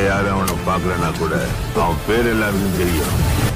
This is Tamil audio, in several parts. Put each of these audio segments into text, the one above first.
யாரும் அவனை பார்க்கலன்னா கூட அவன் பேர் எல்லாருக்கும் தெரியும்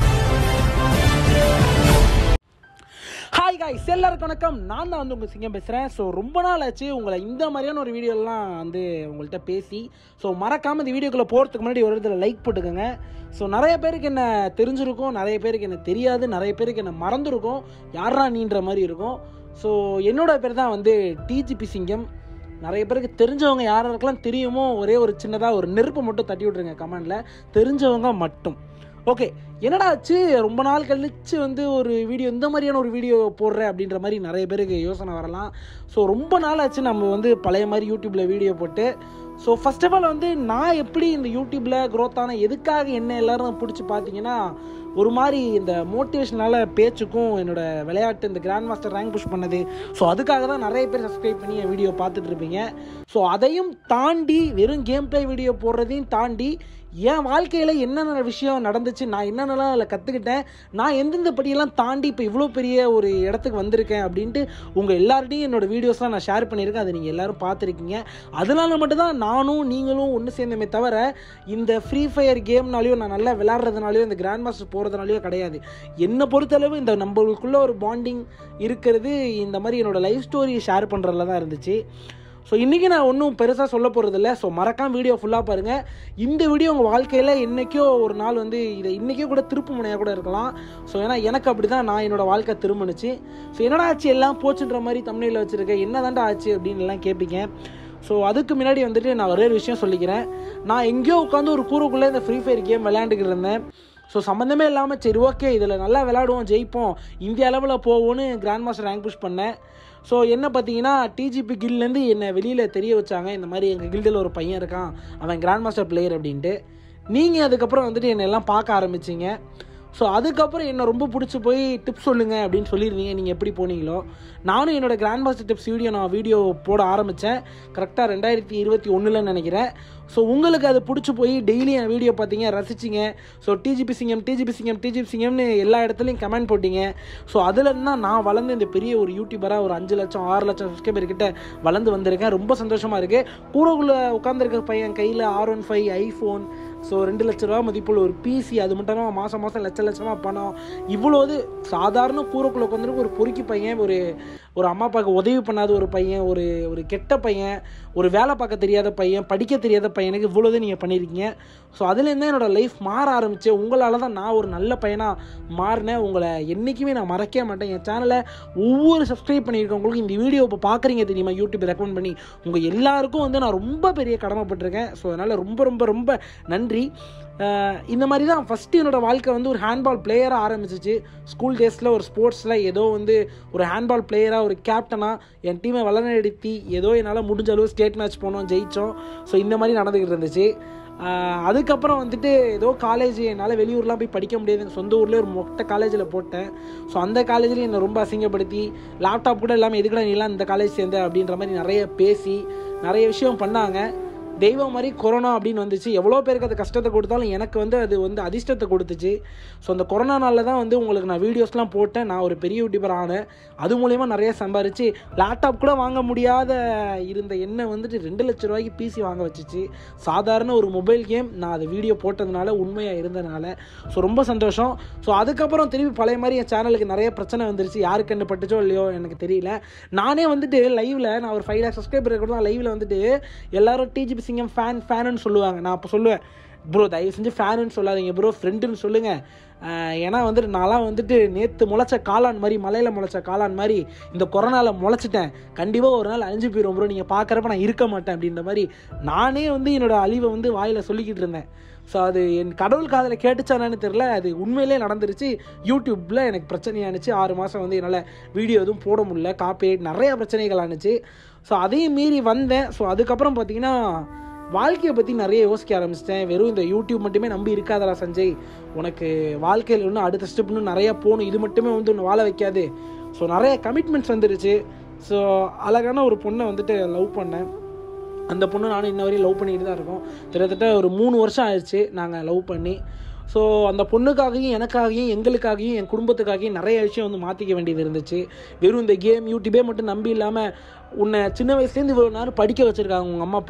ஹாய் காய்ஸ் எல்லாருக்கும் வணக்கம் நான் தான் வந்து உங்கள் சிங்கம் பேசுகிறேன் ஸோ ரொம்ப நாள் ஆச்சு உங்களை இந்த மாதிரியான ஒரு வீடியோலாம் வந்து உங்கள்கிட்ட பேசி ஸோ மறக்காமல் இந்த வீடியோக்குள்ளே போகிறதுக்கு முன்னாடி ஒரு இடத்துல லைக் போட்டுக்கோங்க ஸோ நிறைய பேருக்கு என்ன தெரிஞ்சிருக்கும் நிறைய பேருக்கு என்ன தெரியாது நிறைய பேருக்கு என்ன மறந்துருக்கும் யாரா நீன்ற மாதிரி இருக்கும் ஸோ என்னோட பேர் தான் வந்து டிஜிபி சிங்கம் நிறைய பேருக்கு தெரிஞ்சவங்க யாருக்கெல்லாம் தெரியுமோ ஒரே ஒரு சின்னதாக ஒரு நெருப்பு மட்டும் தட்டி விட்ருங்க கமெண்டில் தெரிஞ்சவங்க மட்டும் ஓகே என்னடா ஆச்சு ரொம்ப நாள் கழிச்சு வந்து ஒரு வீடியோ இந்த மாதிரியான ஒரு வீடியோ போடுறேன் அப்படின்ற மாதிரி நிறைய பேருக்கு யோசனை வரலாம் ஸோ ரொம்ப நாள் ஆச்சு நம்ம வந்து பழைய மாதிரி யூடியூப்பில் வீடியோ போட்டு ஸோ ஃபர்ஸ்ட் ஆஃப் ஆல் வந்து நான் எப்படி இந்த யூடியூப்பில் growth ஆன எதுக்காக என்ன எல்லாரும் பிடிச்சி பார்த்தீங்கன்னா ஒரு மாதிரி இந்த மோட்டிவேஷனால பேச்சுக்கும் என்னோட விளையாட்டு இந்த கிராண்ட் மாஸ்டர் ரேங்க் புஷ் பண்ணது ஸோ அதுக்காக தான் நிறைய பேர் சப்ஸ்கிரைப் பண்ணி என் வீடியோ பார்த்துட்டு இருப்பீங்க ஸோ அதையும் தாண்டி வெறும் கேம் ப்ளே வீடியோ போடுறதையும் தாண்டி என் வாழ்க்கையில் என்னென்ன விஷயம் நடந்துச்சு நான் என்னென்னலாம் அதில் கற்றுக்கிட்டேன் நான் எந்தெந்த படியெல்லாம் தாண்டி இப்போ இவ்வளோ பெரிய ஒரு இடத்துக்கு வந்திருக்கேன் அப்படின்ட்டு உங்கள் எல்லார்ட்டையும் என்னோட வீடியோஸ்லாம் நான் ஷேர் பண்ணியிருக்கேன் அதை நீங்கள் எல்லாரும் பார்த்துருக்கீங்க அதனால மட்டும்தான் நானும் நீங்களும் ஒன்று சேர்ந்தமே தவிர இந்த ஃப்ரீ ஃபயர் கேம்னாலையோ நான் நல்லா விளாட்றதுனாலையோ இந்த கிராண்ட் மாஸ்டர் போகிறதுனாலையோ கிடையாது என்னை பொறுத்தளவு இந்த நம்மளுக்குள்ள ஒரு பாண்டிங் இருக்கிறது இந்த மாதிரி என்னோட லைஃப் ஸ்டோரியை ஷேர் பண்ணுறதுல தான் இருந்துச்சு ஸோ இன்றைக்கி நான் ஒன்றும் பெருசாக சொல்ல போகிறதில்ல ஸோ மறக்காம வீடியோ ஃபுல்லாக பாருங்கள் இந்த வீடியோ உங்கள் வாழ்க்கையில் என்றைக்கோ ஒரு நாள் வந்து இதை இன்றைக்கே கூட திருப்பு முனையாக கூட இருக்கலாம் ஸோ ஏன்னா எனக்கு அப்படி தான் நான் என்னோட வாழ்க்கை திரும்பினுச்சு ஸோ என்னடா ஆச்சு எல்லாம் போச்சுன்ற மாதிரி தமிழில் வச்சுருக்கேன் என்ன தாண்டா ஆச்சு அப்படின்னு எல்லாம் கேட்பீங்க ஸோ அதுக்கு முன்னாடி வந்துட்டு நான் ஒரே ஒரு விஷயம் சொல்லிக்கிறேன் நான் எங்கேயோ உட்காந்து ஒரு கூறுக்குள்ளே இந்த ஃப்ரீ ஃபயர் கேம் விளையாண்டுக்கிட்டு இருந்தேன் ஸோ சம்மந்தமே இல்லாமல் சரி ஓகே இதில் நல்லா விளையாடுவோம் ஜெயிப்போம் இந்திய அளவில் போவோன்னு கிராண்ட் மாஸ்டர் ரேங்க் புஷ் பண்ணேன் ஸோ என்ன பார்த்தீங்கன்னா டிஜிபி கில்லேருந்து என்னை வெளியில் தெரிய வச்சாங்க இந்த மாதிரி எங்கள் கில்டில் ஒரு பையன் இருக்கான் அவன் கிராண்ட் மாஸ்டர் பிளேயர் அப்படின்ட்டு நீங்கள் அதுக்கப்புறம் வந்துட்டு என்னை எல்லாம் பார்க்க ஆரம்பிச்சிங்க ஸோ அதுக்கப்புறம் என்ன ரொம்ப பிடிச்சி போய் டிப்ஸ் சொல்லுங்க அப்படின்னு சொல்லியிருந்தீங்க நீங்கள் எப்படி போனீங்களோ நானும் என்னோட கிராண்ட் மாஸ்டர் டிப்ஸ் வீடியோ நான் வீடியோ போட ஆரம்பித்தேன் கரெக்டாக ரெண்டாயிரத்தி இருபத்தி ஒன்றில் நினைக்கிறேன் ஸோ உங்களுக்கு அது பிடிச்சி போய் டெய்லி என் வீடியோ பார்த்தீங்க ரசிச்சிங்க ஸோ டிஜிபி சிங்கம் டிஜிபி சிங்கம் டிஜிபி சிங்கம்னு எல்லா இடத்துலையும் கமெண்ட் போட்டீங்க ஸோ அதுலேருந்து தான் நான் வளர்ந்து இந்த பெரிய ஒரு யூடியூபராக ஒரு அஞ்சு லட்சம் ஆறு லட்சம் சப்ஸ்கிரைபர் கிட்ட வளர்ந்து வந்திருக்கேன் ரொம்ப சந்தோஷமாக இருக்குது கூடக்குள்ளே உட்காந்துருக்க பையன் கையில் R one five iPhone so ரெண்டு லட்ச ரூபா மதிப்புள்ள ஒரு பிசி அது மட்டும் இல்லாமல் மாதம் மாதம் லட்ச லட்சமாக பணம் இவ்வளோது சாதாரண கூரைக்குள்ளே உட்காந்துருக்கு ஒரு பொறுக்கி பையன் ஒரு ஒரு அம்மா அப்பாவுக்கு உதவி பண்ணாத ஒரு பையன் ஒரு ஒரு கெட்ட பையன் ஒரு வேலை பார்க்க தெரியாத பையன் படிக்க தெரியாத பையனுக்கு இவ்வளோது நீங்கள் பண்ணியிருக்கீங்க ஸோ அதுலேருந்து என்னோட லைஃப் மாற ஆரம்பிச்சு உங்களால் தான் நான் ஒரு நல்ல பையனாக மாறினேன் உங்களை என்றைக்குமே நான் மறக்கவே மாட்டேன் என் சேனலை ஒவ்வொரு சப்ஸ்கிரைப் பண்ணியிருக்கவங்களுக்கும் இந்த வீடியோ இப்போ பார்க்குறீங்க தெரியுமா யூடியூப் ரெக்கமெண்ட் பண்ணி உங்கள் எல்லாருக்கும் வந்து நான் ரொம்ப பெரிய கடமைப்பட்டிருக்கேன் ஸோ அதனால் ரொம்ப ரொம்ப ரொம்ப நன்றி அஹ் இந்த மாதிரி தான் ஃபஸ்ட்டு என்னோடய வாழ்க்கை வந்து ஒரு ஹேண்ட்பால் பிளேயராக ஆரம்பிச்சிச்சு ஸ்கூல் டேஸில் ஒரு ஸ்போர்ட்ஸில் ஏதோ வந்து ஒரு ஹேண்ட்பால் பிளேயராக ஒரு கேப்டனாக என் டீமை வளர்நடத்தி ஏதோ என்னால் முடிஞ்ச அளவு ஸ்டேட் மேட்ச் போனோம் ஜெயித்தோம் ஸோ இந்த மாதிரி நடந்துக்கிட்டு இருந்துச்சு ஆஹ் அதுக்கப்புறம் வந்துட்டு ஏதோ காலேஜ் என்னால் வெளியூர்லாம் போய் படிக்க முடியாது எங்க சொந்த ஊர்லேயே ஒரு மொட்டை காலேஜில் போட்டேன் ஸோ அந்த காலேஜ்லேயும் என்னை ரொம்ப அசிங்கப்படுத்தி லேப்டாப் கூட இல்லாமல் எதுக்குடா நீலாம் இந்த காலேஜ் சேர்ந்த அப்படின்ற மாதிரி நிறைய பேசி நிறைய விஷயம் பண்ணாங்க தெய்வம் மாதிரி கொரோனா அப்படின்னு வந்துச்சு எவ்வளோ பேருக்கு அது கஷ்டத்தை கொடுத்தாலும் எனக்கு வந்து அது வந்து அதிர்ஷ்டத்தை கொடுத்துச்சு ஸோ அந்த கொரோனா நாளில் தான் வந்து உங்களுக்கு நான் வீடியோஸ்லாம் போட்டேன் நான் ஒரு பெரிய யூடியூபர் ஆனேன் அது மூலயமா நிறைய சம்பாரிச்சு லேப்டாப் கூட வாங்க முடியாத இருந்த எண்ணெய் வந்துட்டு ரெண்டு லட்ச ரூபாய்க்கு பிசி வாங்க வச்சுச்சு சாதாரண ஒரு மொபைல் கேம் நான் அதை வீடியோ போட்டதுனால உண்மையாக இருந்ததுனால ஸோ ரொம்ப சந்தோஷம் ஸோ அதுக்கப்புறம் திருப்பி பழைய மாதிரி என் சேனலுக்கு நிறைய பிரச்சனை வந்துருச்சு யாருக்கு என்ன பட்டுச்சோ இல்லையோ எனக்கு தெரியல நானே வந்துட்டு லைவில் நான் ஒரு ஃபைவ் லேக் சப்ஸ்கிரைபர் கூட தான் லைவில் வந்துட்டு எல்லாரும் டிஜிபி சிங்கம் ஃபேன் ஃபேனுன்னு சொல்லுவாங்க நான் அப்போ சொல்லுவேன் ப்ரோ தயவு செஞ்சு ஃபேனுன்னு சொல்லாதீங்க ப்ரோ ஃப்ரெண்டுன்னு சொல்லுங்கள் ஏன்னா வந்துட்டு நான்லாம் வந்துட்டு நேற்று முளைச்ச காளான் மாதிரி மலையில் முளைச்ச காளான் மாதிரி இந்த கொரோனாவில் முளைச்சிட்டேன் கண்டிப்பாக ஒரு நாள் அழிஞ்சு போயிடும் ப்ரோ நீங்கள் பார்க்குறப்ப நான் இருக்க மாட்டேன் அப்படின்ற மாதிரி நானே வந்து என்னோட அழிவை வந்து வாயில் சொல்லிக்கிட்டு இருந்தேன் ஸோ அது என் கடவுள் காதில் கேட்டுச்சானு தெரில அது உண்மையிலே நடந்துருச்சு யூடியூப்பில் எனக்கு பிரச்சனையானுச்சு ஆறு மாதம் வந்து என்னால் வீடியோ எதுவும் போட முடியல காப்பிரைட் நிறைய பிரச்சனைகள் ஆனுச்சு ஸோ அதையும் மீறி வந்தேன் ஸோ அதுக்கப்புறம் பார்த்தீங்கன்னா வாழ்க்கையை பற்றி நிறைய யோசிக்க ஆரம்பிச்சிட்டேன் வெறும் இந்த யூடியூப் மட்டுமே நம்பி இருக்காதடா சஞ்சய் உனக்கு வாழ்க்கையில் இன்னும் அடுத்த ஸ்டெப் இன்னும் நிறையா போகணும் இது மட்டுமே வந்து ஒன்று வாழ வைக்காது ஸோ நிறைய கமிட்மெண்ட்ஸ் வந்துருச்சு ஸோ அழகான ஒரு பொண்ணை வந்துட்டு லவ் பண்ணேன் அந்த பொண்ணு நானும் இன்ன வரையும் லவ் பண்ணிட்டு தான் இருக்கோம் கிட்டத்தட்ட ஒரு மூணு வருஷம் ஆயிடுச்சு நாங்கள் லவ் பண்ணி ஸோ அந்த பொண்ணுக்காகவும் எனக்காகவும் எங்களுக்காகவும் என் குடும்பத்துக்காகவும் நிறைய விஷயம் வந்து மாற்றிக்க வேண்டியது இருந்துச்சு வெறும் இந்த கேம் யூடியூபே மட்டும் நம்பி இல்லாமல் உன்னை சின்ன வயசுலேருந்து இவ்வளோ நேரம் படிக்க வச்சுருக்காங்க உங்கள் அம்மா அப்பா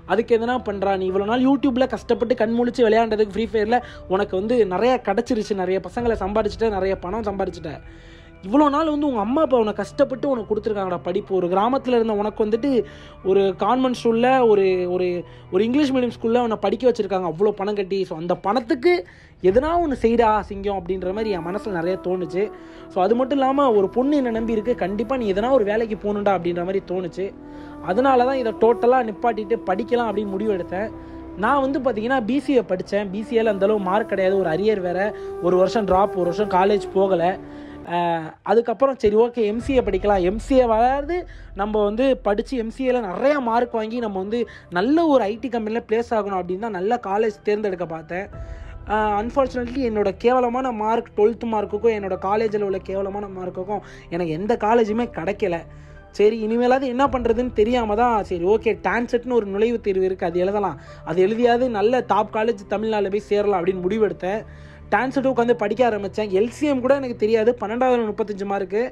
அதுக்கு எதனா பண்ணுறா நீ இவ்வளோ நாள் யூடியூப்பில் கஷ்டப்பட்டு கண் முழிச்சு விளையாண்டதுக்கு ஃப்ரீ ஃபயரில் உனக்கு வந்து நிறையா கிடச்சிருச்சு நிறைய பசங்களை சம்பாரிச்சிட்ட நிறைய பணம் சம்பாரிச்சிட்ட இவ்வளோ நாள் வந்து உங்கள் அம்மா அப்பா உனக்கு கஷ்டப்பட்டு உனக்கு கொடுத்துருக்காங்கடா படிப்பு ஒரு கிராமத்தில் இருந்த உனக்கு வந்துட்டு ஒரு கான்வென்ட் ஸ்கூலில் ஒரு ஒரு ஒரு இங்கிலீஷ் மீடியம் ஸ்கூலில் உன்னை படிக்க வச்சுருக்காங்க அவ்வளோ பணம் கட்டி ஸோ அந்த பணத்துக்கு எதனா ஒன்று செய்டா சிங்கம் அப்படின்ற மாதிரி என் மனசில் நிறைய தோணுச்சு ஸோ அது மட்டும் இல்லாமல் ஒரு பொண்ணு என்னை நம்பி இருக்கு கண்டிப்பாக நீ எதனா ஒரு வேலைக்கு போகணுண்டா அப்படின்ற மாதிரி தோணுச்சு அதனால தான் இதை டோட்டலாக நிப்பாட்டிட்டு படிக்கலாம் அப்படின்னு முடிவு எடுத்தேன் நான் வந்து பார்த்தீங்கன்னா பிசிஏ படித்தேன் பிசிஏல அந்தளவு மார்க் கிடையாது ஒரு அரியர் வேறு ஒரு வருஷம் ட்ராப் ஒரு வருஷம் காலேஜ் போகலை அஹ் அதுக்கப்புறம் சரி ஓகே எம்சிஏ படிக்கலாம் எம்சிஏ வராது நம்ம வந்து படித்து எம்சிஏல நிறையா மார்க் வாங்கி நம்ம வந்து நல்ல ஒரு ஐடி கம்பெனியில் ப்ளேஸ் ஆகணும் அப்படின்னு தான் நல்ல காலேஜ் தேர்ந்தெடுக்க பார்த்தேன் அன்ஃபார்ச்சுனேட்லி என்னோட கேவலமான மார்க் டுவெல்த் மார்க்குக்கும் என்னோட காலேஜில் உள்ள கேவலமான மார்க்குக்கும் எனக்கு எந்த காலேஜுமே கிடைக்கல சரி இனிமேலாவது என்ன பண்ணுறதுன்னு தெரியாமல் தான் சரி ஓகே டான்செட்னு ஒரு நுழைவுத் தேர்வு இருக்குது அது எழுதலாம் அது எழுதியாவது நல்ல டாப் காலேஜ் தமிழ்நாட்டில் போய் சேரலாம் அப்படின்னு முடிவெடுத்தேன் டான்செட்டு உட்காந்து படிக்க ஆரம்பித்தேன் எல்சிஎம் கூட எனக்கு தெரியாது பன்னெண்டாவது முப்பத்தஞ்சு மார்க்கு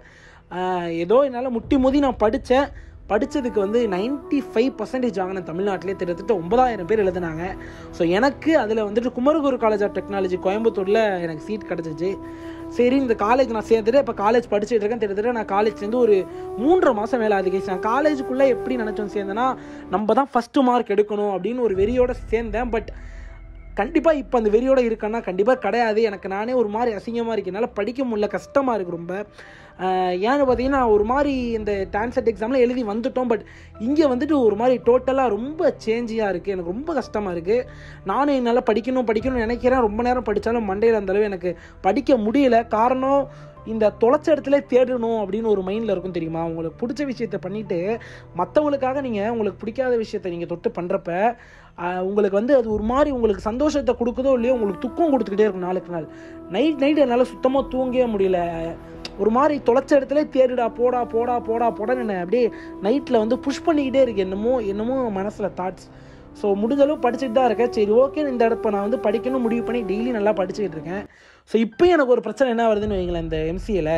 ஏதோ என்னால் முட்டி மோதி நான் படித்தேன் படித்ததுக்கு வந்து 95% ஃபைவ் பர்சன்டேஜ் வாங்கினேன் தமிழ்நாட்டிலே கிட்டத்தட்ட ஒன்பதாயிரம் பேர் எழுதினாங்க ஸோ எனக்கு அதில் வந்துட்டு குமரகுரு காலேஜ் ஆஃப் டெக்னாலஜி கோயம்புத்தூரில் எனக்கு சீட் கிடச்சிச்சு சரி இந்த காலேஜ் நான் சேர்ந்துட்டு இப்போ காலேஜ் படிச்சுட்டு இருக்கேன் கிட்டத்தட்ட நான் காலேஜ் சேர்ந்து ஒரு மூன்றரை மாதம் மேலே ஆகுது நான் காலேஜுக்குள்ளே எப்படி நினச்சோம் சேர்ந்தேன்னா நம்ம தான் ஃபஸ்ட்டு மார்க் எடுக்கணும் அப்படின்னு ஒரு வெறியோட சேர்ந்தேன் பட் கண்டிப்பாக இப்போ அந்த வெறியோட இருக்கேன்னா கண்டிப்பாக கிடையாது எனக்கு நானே ஒரு மாதிரி அசிங்கமாக இருக்கு என்னால் படிக்க முடியல கஷ்டமாக இருக்குது ரொம்ப ஆஹ் ஏன்னு பார்த்தீங்கன்னா ஒரு மாதிரி இந்த டான்செட் எக்ஸாமில் எழுதி வந்துட்டோம் பட் இங்கே வந்துட்டு ஒரு மாதிரி டோட்டலாக ரொம்ப சேஞ்சியாக இருக்குது எனக்கு ரொம்ப கஷ்டமாக இருக்குது நானும் என்னால் படிக்கணும் படிக்கணும்னு நினைக்கிறேன் ரொம்ப நேரம் படித்தாலும் மண்டையில் அந்தளவு எனக்கு படிக்க முடியல காரணம் இந்த தொலைச்ச இடத்துல தேடணும் அப்படின்னு ஒரு மைண்டில் இருக்கும் தெரியுமா உங்களுக்கு பிடிச்ச விஷயத்த பண்ணிவிட்டு மற்றவங்களுக்காக நீங்கள் உங்களுக்கு பிடிக்காத விஷயத்த நீங்கள் தொட்டு பண்ணுறப்ப உங்களுக்கு வந்து அது ஒரு மாதிரி உங்களுக்கு சந்தோஷத்தை கொடுக்குதோ இல்லையோ உங்களுக்கு துக்கம் கொடுத்துக்கிட்டே இருக்கும் நாளுக்கு நாள் நைட் நைட் என்னால் சுத்தமாக தூங்கவே முடியல ஒரு மாதிரி தொலைச்ச இடத்துல தேடுடா போடா போடா போடா போடன்னு என்னை அப்படியே நைட்டில் வந்து புஷ் பண்ணிக்கிட்டே இருக்கு என்னமோ என்னமோ மனசில் தாட்ஸ் ஸோ முடிஞ்ச அளவு படிச்சுட்டு தான் இருக்கேன் சரி ஓகே இந்த இடப்ப நான் வந்து படிக்கணும் முடிவு பண்ணி டெய்லி நல்லா படிச்சுக்கிட்டு இருக்கேன் ஸோ இப்போ எனக்கு ஒரு பிரச்சனை என்ன வருதுன்னு வைங்களேன் இந்த எம்சிஏல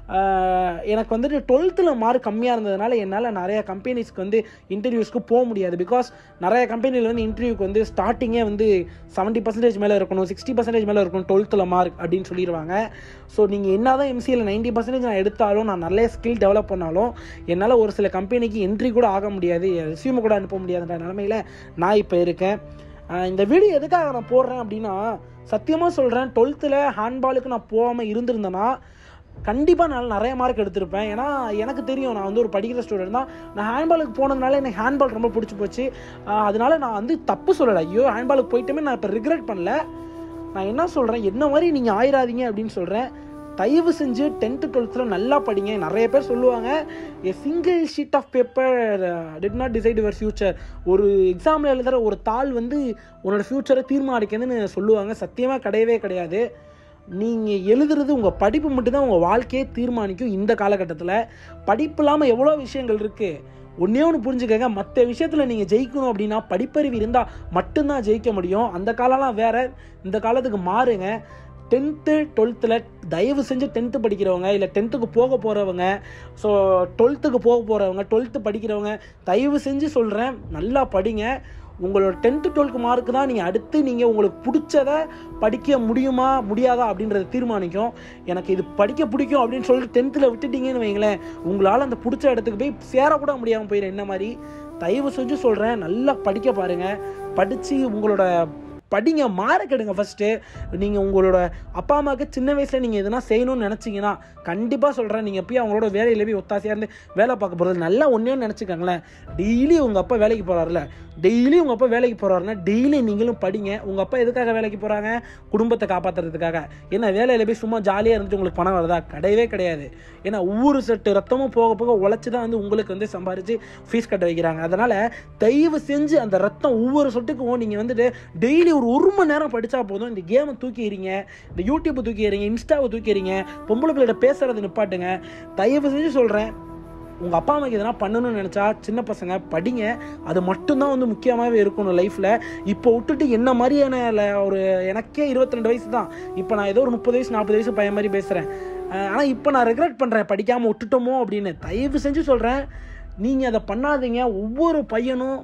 எனக்கு வந்துட்டு டுவெல்த்தில் மார்க் கம்மியாக இருந்ததுனால என்னால் நிறைய கம்பெனிஸ்க்கு வந்து இன்டர்வியூஸ்க்கு போக முடியாது பிகாஸ் நிறைய கம்பெனியில் வந்து இன்டர்வியூக்கு வந்து ஸ்டார்டிங்கே வந்து செவன்ட்டி பர்சன்டேஜ் மேலே இருக்கணும் சிக்ஸ்டி பர்சன்டேஜ் மேலே இருக்கணும் டுவெல்த்தில் மார்க் அப்படின்னு சொல்லிடுவாங்க ஸோ நீங்கள் என்ன தான் எம்சியில் நைன்ட்டி பர்சன்டேஜ் நான் எடுத்தாலும் நான் நல்ல ஸ்கில் டெவலப் பண்ணாலும் என்னால் ஒரு சில கம்பெனிக்கு என்ட்ரி கூட ஆக முடியாது ரெசியூமை கூட அனுப்ப முடியாதுன்ற நிலமையில் நான் இப்போ இருக்கேன் ஆஹ் இந்த வீடியோ எதுக்காக நான் போடுறேன் அப்படின்னா சத்தியமாக சொல்கிறேன் டுவெல்த்தில் ஹேண்ட்பாலுக்கு நான் போகாமல் இருந்திருந்தேன்னா கண்டிப்பாக நான் நிறைய மார்க் எடுத்திருப்பேன் ஏன்னா எனக்கு தெரியும் நான் வந்து ஒரு படிக்கிற ஸ்டூடெண்ட் தான் நான் ஹேண்ட்பாலுக்கு போனதுனால எனக்கு ஹேண்ட்பால் ரொம்ப பிடிச்சி போச்சு ஆஹ் அதனால நான் வந்து தப்பு சொல்லலை ஐயோ ஹேண்ட்பாலுக்கு போயிட்டுமே நான் இப்போ ரிக்ரெட் பண்ணல நான் என்ன சொல்கிறேன் என்ன மாதிரி நீங்கள் ஆயிராதீங்க அப்படின்னு சொல்கிறேன் தயவு செஞ்சு டென்த்து டுவெல்த்தில் நல்லா படிங்க நிறைய பேர் சொல்லுவாங்க a single sheet of paper did not decide your future ஒரு எக்ஸாமில் எழுதுகிற ஒரு தாள் வந்து உன்னோட ஃப்யூச்சரை தீர்மானிக்குதுன்னு சொல்லுவாங்க சத்தியமாக கிடையவே கிடையாது நீங்கள் எழுதுறது உங்கள் படிப்பு மட்டும்தான் உங்கள் வாழ்க்கையை தீர்மானிக்கும் இந்த காலகட்டத்தில் படிப்பு இல்லாமல் எவ்வளோ விஷயங்கள் இருக்குது ஒன்றே ஒன்று புரிஞ்சுக்கங்க மற்ற விஷயத்தில் நீங்கள் ஜெயிக்கணும் அப்படின்னா படிப்பறிவு இருந்தால் மட்டும்தான் ஜெயிக்க முடியும் அந்த காலம்லாம் வேற இந்த காலத்துக்கு மாறுங்க டென்த்து டுவெல்த்தில் தயவு செஞ்சு டென்த்து படிக்கிறவங்க இல்லை டென்த்துக்கு போக போகிறவங்க ஸோ டுவெல்த்துக்கு போக போகிறவங்க டுவெல்த்து படிக்கிறவங்க தயவு செஞ்சு சொல்கிறேன் நல்லா படிங்க உங்களோட டென்த்து டுவெல்க்கு மார்க் தான் நீங்கள் அடுத்து நீங்கள் உங்களுக்கு பிடிச்சத படிக்க முடியுமா முடியாதா அப்படின்றத தீர்மானிக்கும் எனக்கு இது படிக்க பிடிக்கும் அப்படின்னு சொல்லிட்டு டென்த்தில் விட்டுட்டீங்கன்னு வைங்களேன் உங்களால் அந்த பிடிச்ச இடத்துக்கு போய் சேரக்கூட முடியாமல் போயிடும் என்ன மாதிரி தயவு செஞ்சு சொல்கிறேன் நல்லா படிக்க பாருங்கள் படித்து உங்களோட படிங்க மார்க் எடுங்க ஃபஸ்ட்டு நீங்கள் உங்களோட அப்பா அம்மாவுக்கு சின்ன வயசில் நீங்கள் எதனா செய்யணும்னு நினச்சிங்கன்னா கண்டிப்பாக சொல்கிறேன் நீங்கள் போய் அவங்களோட வேலையில் போய் ஒத்தாசையாக இருந்து வேலை பார்க்க போகிறது நல்லா ஒன்றே நினச்சிக்கோங்களேன் டெய்லி உங்கள் அப்பா வேலைக்கு போகிறாருல டெய்லி உங்கள் அப்பா வேலைக்கு போகிறாருன்னா டெய்லி நீங்களும் படிங்க உங்கள் அப்பா எதுக்காக வேலைக்கு போகிறாங்க குடும்பத்தை காப்பாற்றுறதுக்காக ஏன்னா வேலையில் போய் சும்மா ஜாலியாக இருந்துட்டு உங்களுக்கு பணம் வருதா கிடையவே கிடையாது ஏன்னா ஒவ்வொரு செட்டு ரத்தமும் போக போக உழைச்சி தான் வந்து உங்களுக்கு வந்து சம்பாரித்து ஃபீஸ் கட்ட வைக்கிறாங்க அதனால் தயவு செஞ்சு அந்த ரத்தம் ஒவ்வொரு சொட்டுக்கும் நீங்கள் வந்துட்டு டெய்லி ஒரு ஒரு மணி நேரம் படித்தா போதும் இந்த கேமை தூக்கிடுறீங்க இந்த யூடியூப்பை தூக்கிடுறீங்க இன்ஸ்டாவை தூக்கிடுறீங்க பொம்பளை பிள்ளைகிட்ட பேசுறதை நிப்பாட்டுங்க தயவு செஞ்சு சொல்கிறேன் உங்கள் அப்பா அம்மாக்கு எதனா பண்ணணும்னு நினச்சா சின்ன பசங்க படிங்க அது மட்டும்தான் வந்து முக்கியமாகவே இருக்கணும் லைஃப்பில் இப்போ விட்டுட்டு என்ன மாதிரியான ல- ஒரு எனக்கே 22 வயசு தான் இப்போ நான் ஏதோ ஒரு முப்பது வயசு நாற்பது வயசு பையன் மாதிரி பேசுகிறேன் ஆனால் இப்போ நான் ரெக்ரெட் பண்ணுறேன் படிக்காமல் விட்டுட்டோமோ அப்படின்னு தயவு செஞ்சு சொல்கிறேன் நீங்கள் அதை பண்ணாதீங்க ஒவ்வொரு பையனும்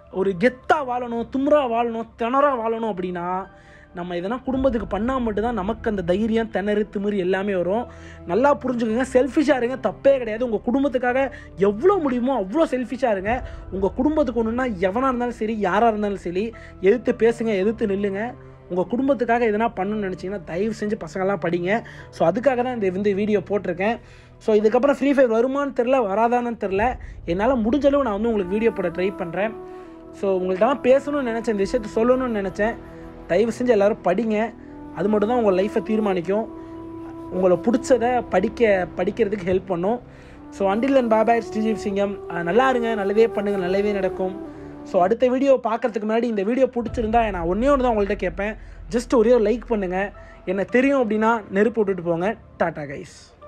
ஒரு கெத்தாக வாழணும் தும்ரா வாழணும் திணறா வாழணும் அப்படின்னா நம்ம எதனா குடும்பத்துக்கு பண்ணால் மட்டும்தான் நமக்கு அந்த தைரியம் திணறு திமிரு எல்லாமே வரும் நல்லா புரிஞ்சுக்கோங்க செல்ஃபிஷாக இருங்க தப்பே கிடையாது உங்கள் குடும்பத்துக்காக எவ்வளோ முடியுமோ அவ்வளோ செல்ஃபிஷாக இருங்க உங்கள் குடும்பத்துக்கு ஒன்றுனா எவனாக இருந்தாலும் சரி யாராக இருந்தாலும் சரி எதிர்த்து பேசுங்க எதிர்த்து நில்லுங்க உங்கள் குடும்பத்துக்காக எதனா பண்ணணும்னு நினச்சிங்கன்னா தயவு செஞ்சு பசங்கள்லாம் படிங்க ஸோ அதுக்காக தான் இந்த இந்த வீடியோ போட்டிருக்கேன் ஸோ இதுக்கப்புறம் ஃப்ரீ ஃபயர் வருமான்னு தெரில வராதான்னு தெரில என்னால் முடிஞ்ச அளவு நான் வந்து உங்களுக்கு வீடியோ போட ட்ரை பண்ணுறேன் ஸோ உங்கள்கிட்ட பேசணும்னு நினச்சேன் இந்த விஷயத்தை சொல்லணும்னு நினச்சேன் தயவு செஞ்சு எல்லோரும் படிங்க அது மட்டும் தான் உங்கள் லைஃப்பை தீர்மானிக்கும் உங்களை பிடிச்சதை படிக்க படிக்கிறதுக்கு ஹெல்ப் பண்ணும் so until and bye bye Sreejeev சிங்கம் அஹ் நல்லா இருங்க நல்லதே பண்ணுங்கள் நல்லதே நடக்கும் ஸோ அடுத்த வீடியோ பார்க்கறதுக்கு முன்னாடி இந்த வீடியோ பிடிச்சிருந்தா நான் ஒன்றே ஒன்று தான் உங்கள்கிட்ட கேட்பேன் ஜஸ்ட் ஒரே ஒரு லைக் பண்ணுங்கள் என்ன தெரியும் அப்படின்னா நெருப்பு விட்டுட்டு போங்க டாட்டா கைஸ்